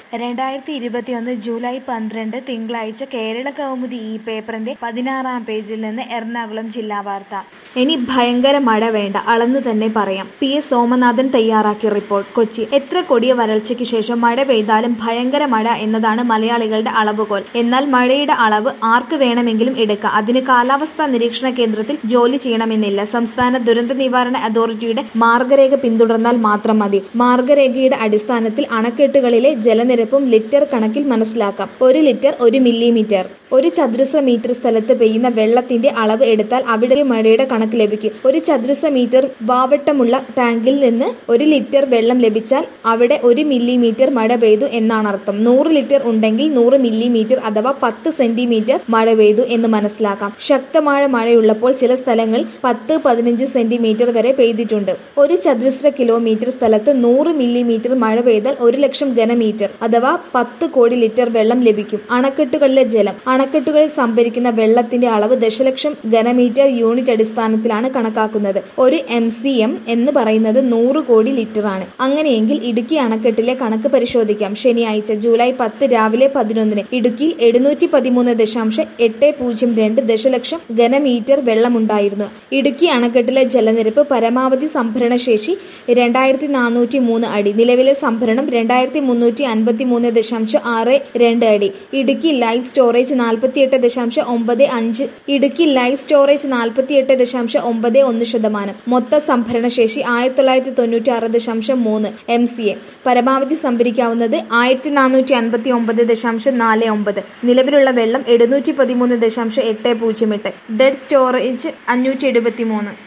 രണ്ടായിരത്തി ഇരുപത്തിയൊന്ന് ജൂലൈ പന്ത്രണ്ട് തിങ്കളാഴ്ച കേരള കൗമുദി ഈ പേപ്പറിന്റെ പതിനാറാം പേജിൽ നിന്ന് എറണാകുളം ജില്ലാ വാർത്ത ഇനി ഭയങ്കര മഴ വേണ്ട അളന്ന് തന്നെ പറയാം പി എസ് സോമനാഥൻ തയ്യാറാക്കിയ റിപ്പോർട്ട് കൊച്ചി എത്ര കൊടിയ വരൾച്ചയ്ക്ക് ശേഷം മഴ പെയ്താലും ഭയങ്കര മഴ എന്നതാണ് മലയാളികളുടെ അളവുകോൽ എന്നാൽ മഴയുടെ അളവ് ആർക്ക് വേണമെങ്കിലും എടുക്കാം അതിന് കാലാവസ്ഥാ നിരീക്ഷണ കേന്ദ്രത്തിൽ ജോലി ചെയ്യണമെന്നില്ല സംസ്ഥാന ദുരന്ത നിവാരണ അതോറിറ്റിയുടെ മാർഗരേഖ പിന്തുടർന്നാൽ മാത്രം മതി മാർഗരേഖയുടെ അടിസ്ഥാനത്തിൽ അണക്കെട്ടുകളിലെ ജലനിരപ്പും ലിറ്റർ കണക്കിൽ മനസ്സിലാക്കാം ഒരു ലിറ്റർ ഒരു മില്ലിമീറ്റർ ഒരു ചതുരശ്ര മീറ്റർ സ്ഥലത്ത് പെയ്യുന്ന വെള്ളത്തിന്റെ അളവ് എടുത്താൽ അവിടെ മഴയുടെ കണക്ക് ലഭിക്കും ഒരു ചതുരശ്ര മീറ്റർ വാവട്ടമുള്ള ടാങ്കിൽ നിന്ന് ഒരു ലിറ്റർ വെള്ളം ലഭിച്ചാൽ അവിടെ ഒരു മില്ലിമീറ്റർ മഴ പെയ്തു എന്നാണ് അർത്ഥം നൂറ് ലിറ്റർ ഉണ്ടെങ്കിൽ നൂറ് മില്ലിമീറ്റർ അഥവാ പത്ത് സെന്റിമീറ്റർ മഴ പെയ്തു എന്ന് മനസ്സിലാക്കാം ശക്തമായ മഴയുള്ളപ്പോൾ ചില സ്ഥലങ്ങളിൽ പത്ത് പതിനഞ്ച് സെന്റിമീറ്റർ വരെ പെയ്തിട്ടുണ്ട് ഒരു ചതുരശ്ര കിലോമീറ്റർ സ്ഥലത്ത് നൂറ് മില്ലിമീറ്റർ മഴ പെയ്താൽ ഒരു ലക്ഷം ഘനമീറ്റർ അഥവാ പത്ത് കോടി ലിറ്റർ വെള്ളം ലഭിക്കും അണക്കെട്ടുകളിലെ ജലം അണക്കെട്ടുകളിൽ സംഭരിക്കുന്ന വെള്ളത്തിന്റെ അളവ് ദശലക്ഷം ഘനമീറ്റർ യൂണിറ്റ് അടിസ്ഥാനത്തിലാണ് കണക്കാക്കുന്നത് ഒരു എം സി എം എന്ന് പറയുന്നത് നൂറ് കോടി ലിറ്റർ ആണ് അങ്ങനെയെങ്കിൽ ഇടുക്കി അണക്കെട്ടിലെ കണക്ക് പരിശോധിക്കാം ശനിയാഴ്ച ജൂലൈ പത്ത് രാവിലെ പതിനൊന്നിന് ഇടുക്കിയിൽ എഴുന്നൂറ്റി പതിമൂന്ന് ദശാംശം എട്ട് പൂജ്യം രണ്ട് ദശലക്ഷം ഘനമീറ്റർ വെള്ളമുണ്ടായിരുന്നു ഇടുക്കി അണക്കെട്ടിലെ ജലനിരപ്പ് പരമാവധി സംഭരണ ശേഷി രണ്ടായിരത്തി നാനൂറ്റി മൂന്ന് അടി നിലവിലെ സംഭരണം രണ്ടായിരത്തി മുന്നൂറ്റി അൻപത്തി മൂന്ന് ദശാംശം ആറ് രണ്ട് അടി ഇടുക്കി ലൈവ് സ്റ്റോറേജ് നാൽപ്പത്തിയെട്ട് ദശാംശം ഒമ്പത് അഞ്ച് ഇടുക്കി ലൈവ് സ്റ്റോറേജ് നാൽപ്പത്തിയെട്ട് ദശാംശം ഒമ്പത് ഒന്ന് ശതമാനം മൊത്ത സംഭരണ ശേഷി ആയിരത്തി തൊള്ളായിരത്തി തൊണ്ണൂറ്റി ആറ് ദശാംശം മൂന്ന് എം സി എ പരമാവധി സംഭരിക്കാവുന്നത് ആയിരത്തി നാനൂറ്റി അൻപത്തി ഒമ്പത് ദശാംശം നാല് ഒമ്പത് നിലവിലുള്ള വെള്ളം എഴുന്നൂറ്റി പതിമൂന്ന് ദശാംശം എട്ട് പൂജ്യം എട്ട് ഡെഡ് സ്റ്റോറേജ് അഞ്ഞൂറ്റി എഴുപത്തി മൂന്ന്